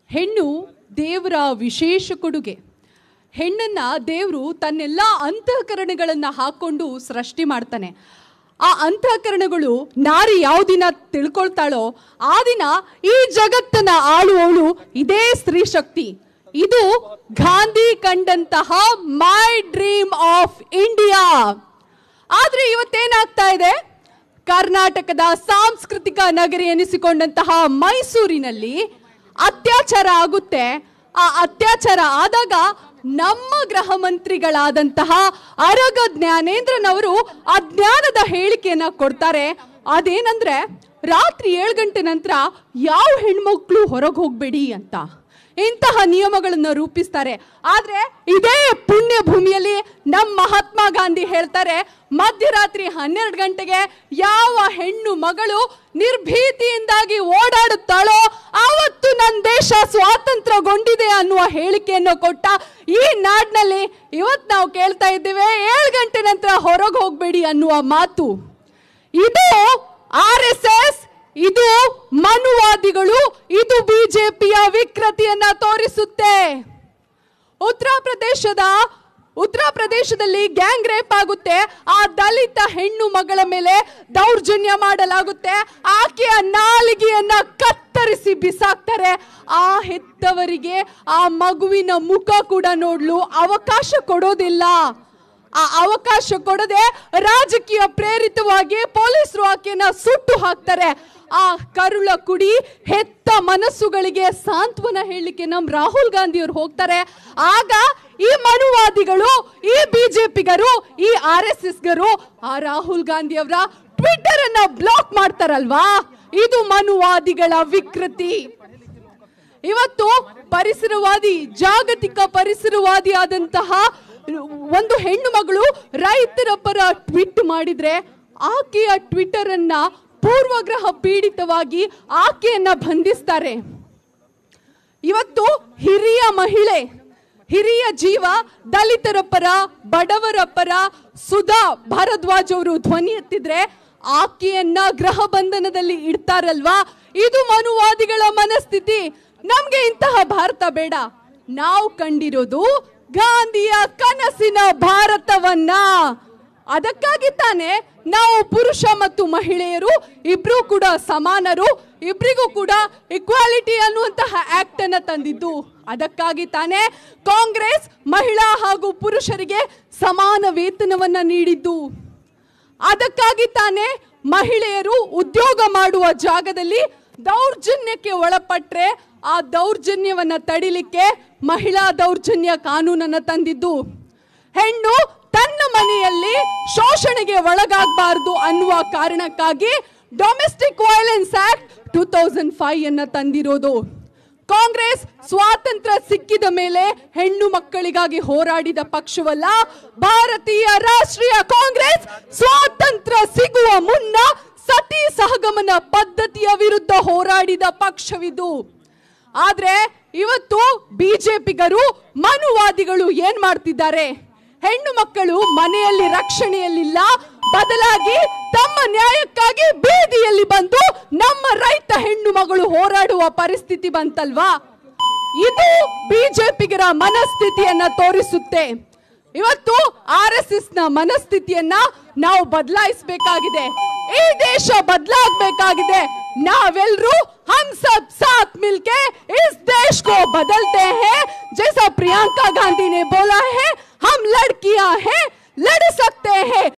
ಹೆಣ್ಣು ದೇವರ ವಿಶೇಷ ಕೊಡುಗೆ ಹೆಣ್ಣನ್ನ ದೇವರು ತನ್ನೆಲ್ಲ ಅಂತಃಕರಣಗಳನ್ನ ಹಾಕೊಂಡು ಸೃಷ್ಟಿ ಮಾಡ್ತಾನೆ ಆ ಅಂತಃಕರಣಗಳು ನಾರಿ ಯಾವ ದಿನ ತಿಳ್ಕೊಳ್ತಾಳೋ ಆ ದಿನ ಈ ಜಗತ್ತನ್ನ ಆಳುವವಳು ಇದೇ ಸ್ತ್ರೀ ಶಕ್ತಿ ಇದು ಗಾಂಧಿ ಕಂಡಂತಹ ಮೈ ಡ್ರೀಮ್ ಆಫ್ ಇಂಡಿಯಾ ಆದ್ರೆ ಇವತ್ತೇನಾಗ್ತಾ ಇದೆ ಕರ್ನಾಟಕದ ಸಾಂಸ್ಕೃತಿಕ ನಗರಿ ಎನಿಸಿಕೊಂಡಂತಹ ಮೈಸೂರಿನಲ್ಲಿ ಅತ್ಯಾಚಾರ ಆಗುತ್ತೆ ಆ ಅತ್ಯಾಚಾರ ಆದಾಗ ನಮ್ಮ ಗೃಹ ಮಂತ್ರಿಗಳಾದಂತಹ ಅರಗ ಜ್ಞಾನೇಂದ್ರನವರು ಅಜ್ಞಾನದ ಹೇಳಿಕೆಯನ್ನ ಕೊಡ್ತಾರೆ ಅದೇನಂದ್ರೆ ರಾತ್ರಿ ಏಳು ಗಂಟೆ ನಂತರ ಯಾವ ಹೆಣ್ಮಕ್ಳು ಹೊರಗೆ ಹೋಗ್ಬೇಡಿ ಅಂತ ಇಂತಹ ನಿಯಮಗಳನ್ನು ರೂಪಿಸ್ತಾರೆ ಆದ್ರೆ ಇದೇ ಪುಣ್ಯ ಭೂಮಿಯಲ್ಲಿ ನಮ್ಮ ಮಹಾತ್ಮ ಗಾಂಧಿ ಹೇಳ್ತಾರೆ ಮಧ್ಯರಾತ್ರಿ ಹನ್ನೆರಡು ಗಂಟೆಗೆ ಯಾವ ಹೆಣ್ಣು ಮಗಳು ನಿರ್ಭೀತಿಯಿಂದಾಗಿ ಓಡಾಡುತ್ತಾಳೋ ಆವತ್ತು ನನ್ನ ದೇಶ ಸ್ವಾತಂತ್ರ್ಯಗೊಂಡಿದೆ ಅನ್ನುವ ಹೇಳಿಕೆಯನ್ನು ಕೊಟ್ಟ ಈ ನಾಡಿನಲ್ಲಿ ಇವತ್ತು ನಾವು ಕೇಳ್ತಾ ಇದ್ದೇವೆ ಏಳು ಗಂಟೆ ನಂತರ ಹೊರಗೆ ಹೋಗ್ಬೇಡಿ ಅನ್ನುವ ಮಾತು ಇದು ಆರ್ ಎಸ್ ಎಸ್ ಇದು ಮನುವಾದಿಗಳು ಇದು ಬಿಜೆಪಿಯ ವಿಕೃತಿಯನ್ನ ತೋರಿಸುತ್ತೆ ಉತ್ತರ ಪ್ರದೇಶದ ಉತ್ತರ ಪ್ರದೇಶದಲ್ಲಿ ಗ್ಯಾಂಗ್ ರೇಪ್ ಆಗುತ್ತೆ ಆ ದಲಿತ ಹೆಣ್ಣು ಮಗಳ ಮೇಲೆ ದೌರ್ಜನ್ಯ ಮಾಡಲಾಗುತ್ತೆ ಆಕೆಯ ನಾಲಿಗೆಯನ್ನ ಕತ್ತರಿಸಿ ಬಿಸಾಕ್ತಾರೆ ಆ ಹೆತ್ತವರಿಗೆ ಆ ಮಗುವಿನ ಮುಖ ಕೂಡ ನೋಡ್ಲು ಅವಕಾಶ ಕೊಡೋದಿಲ್ಲ ಆ ಅವಕಾಶ ಕೊಡದೆ ರಾಜಕೀಯ ಪ್ರೇರಿತವಾಗಿ ಪೊಲೀಸರು ಆಕೆನ ಸುಟ್ಟು ಹಾಕ್ತಾರೆ ಆ ಕರುಳ ಕುಡಿ ಹೆತ್ತ ಮನಸ್ಸುಗಳಿಗೆ ಸಾಂತ್ವನ ಹೇಳಲಿಕ್ಕೆ ನಮ್ ರಾಹುಲ್ ಗಾಂಧಿ ಅವರು ಹೋಗ್ತಾರೆ ಆಗ ಈ ಮನುವಾದಿಗಳು ಈ ಬಿಜೆಪಿಗರು ಈ ಆರ್ ಎಸ್ ಎಸ್ ಗರು ಆ ರಾಹುಲ್ ಗಾಂಧಿ ಅವರ ಟ್ವಿಟರ್ ಅನ್ನ ಬ್ಲಾಕ್ ಮಾಡ್ತಾರಲ್ವಾ ಇದು ಮನುವಾದಿಗಳ ವಿಕೃತಿ ಇವತ್ತು ಪರಿಸರವಾದಿ ಜಾಗತಿಕ ಪರಿಸರವಾದಿ ಆದಂತಹ ಒಂದು ಹೆಣ್ಣು ಮಗಳು ರೈತರ ಪರ ಟ್ವೀಟ್ ಮಾಡಿದ್ರೆ ಆಕೆಯ ಟ್ವಿಟರ್ ಅನ್ನ ಪೂರ್ವಗ್ರಹ ಪೀಡಿತವಾಗಿ ಆಕೆಯನ್ನ ಬಂಧಿಸ್ತಾರೆ ಇವತ್ತು ಹಿರಿಯ ಮಹಿಳೆ ಹಿರಿಯ ಜೀವ ದಲಿತರ ಪರ ಬಡವರ ಪರ ಸುಧಾ ಭಾರದ್ವಾಜ್ ಅವರು ಧ್ವನಿ ಎತ್ತಿದ್ರೆ ಆಕೆಯನ್ನ ಗೃಹ ಬಂಧನದಲ್ಲಿ ಇಡ್ತಾರಲ್ವಾ ಇದು ಮನುವಾದಿಗಳ ಮನಸ್ಥಿತಿ ನಮ್ಗೆ ಇಂತಹ ಭಾರತ ಬೇಡ ನಾವು ಕಂಡಿರೋದು ಗಾಂಧಿಯ ಕನಸಿನ ಭಾರತವನ್ನ ಅದಕ್ಕಾಗಿ ತಾನೇ ನಾವು ಪುರುಷ ಮತ್ತು ಮಹಿಳೆಯರು ಇಬ್ರು ಕೂಡ ಸಮಾನರು ಇಬ್ರಿಗೂ ಕೂಡ ಇಕ್ವಾಲಿಟಿ ಅನ್ನುವಂತಹ ಆಕ್ಟ್ ಅನ್ನ ತಂದಿದ್ದು ಅದಕ್ಕಾಗಿ ತಾನೇ ಕಾಂಗ್ರೆಸ್ ಮಹಿಳಾ ಹಾಗೂ ಪುರುಷರಿಗೆ ಸಮಾನ ವೇತನವನ್ನ ನೀಡಿದ್ದು ಅದಕ್ಕಾಗಿ ತಾನೇ ಮಹಿಳೆಯರು ಉದ್ಯೋಗ ಮಾಡುವ ಜಾಗದಲ್ಲಿ ದೌರ್ಜನ್ಯಕ್ಕೆ ಒಳಪಟ್ರೆ ಆ ದೌರ್ಜನ್ಯವನ್ನ ತಡಿಲಿಕ್ಕೆ ಮಹಿಳಾ ದೌರ್ಜನ್ಯ ಕಾನೂನನ್ನ ತಂದಿದ್ದು ಹೆಣ್ಣು ತನ್ನ ಮನೆಯಲ್ಲಿ ಶೋಷಣೆಗೆ ಒಳಗಾಗಬಾರದು ಅನ್ನುವ ಕಾರಣಕ್ಕಾಗಿ domestic violence act two thousand five ಅನ್ನ ತಂದಿರೋದು ಕಾಂಗ್ರೆಸ್ ಸ್ವಾತಂತ್ರ್ಯ ಸಿಕ್ಕಿದ ಮೇಲೆ ಹೆಣ್ಣು ಮಕ್ಕಳಿಗಾಗಿ ಹೋರಾಡಿದ ಪಕ್ಷವಲ್ಲ ಭಾರತೀಯ ರಾಷ್ಟ್ರೀಯ ಕಾಂಗ್ರೆಸ್ ಸ್ವಾತಂತ್ರ್ಯ ಸಿಗುವ ಮುನ್ನ ಸತಿ ಸಹಗಮನ ಪದ್ಧತಿಯ ವಿರುದ್ಧ ಹೋರಾಡಿದ ಪಕ್ಷವಿದು ಆದ್ರೆ ಇವತ್ತು ಬಿಜೆಪಿಗರು ಮನುವಾದಿಗಳು ಏನ್ ಮಾಡ್ತಿದ್ದಾರೆ ಹೆಣ್ಣು ಮಕ್ಕಳು ಮನೆಯಲ್ಲಿ ರಕ್ಷಣೆಯಲ್ಲಿಲ್ಲ ಬದಲಾಗಿ ತಮ್ಮ ನ್ಯಾಯಕ್ಕಾಗಿ ಬೀದಿಯಲ್ಲಿ ಬಂದು ನಮ್ಮ ರೈತ ಹೆಣ್ಣು ಮಗಳು ಹೋರಾಡುವ ಪರಿಸ್ಥಿತಿ ಬಂತಲ್ವಾ ಇದು ಬಿಜೆಪಿಗರ ಮನಸ್ಥಿತಿಯನ್ನ ತೋರಿಸುತ್ತೆ ಇವತ್ತು ಆರ್ ಎಸ್ ಎಸ್ ನ ಮನಸ್ಥಿತಿಯನ್ನ ನಾವು ಬದಲಾಯಿಸಬೇಕಾಗಿದೆ ಈ ದೇಶ ಬದಲಾಗಬೇಕಾಗಿದೆ ನಾವೆಲ್ಲರೂ हम सब साथ मिलके इस देश को बदलते हैं जैसा प्रियंका गांधी ने बोला है हम लड़कियां हैं लड़ सकते हैं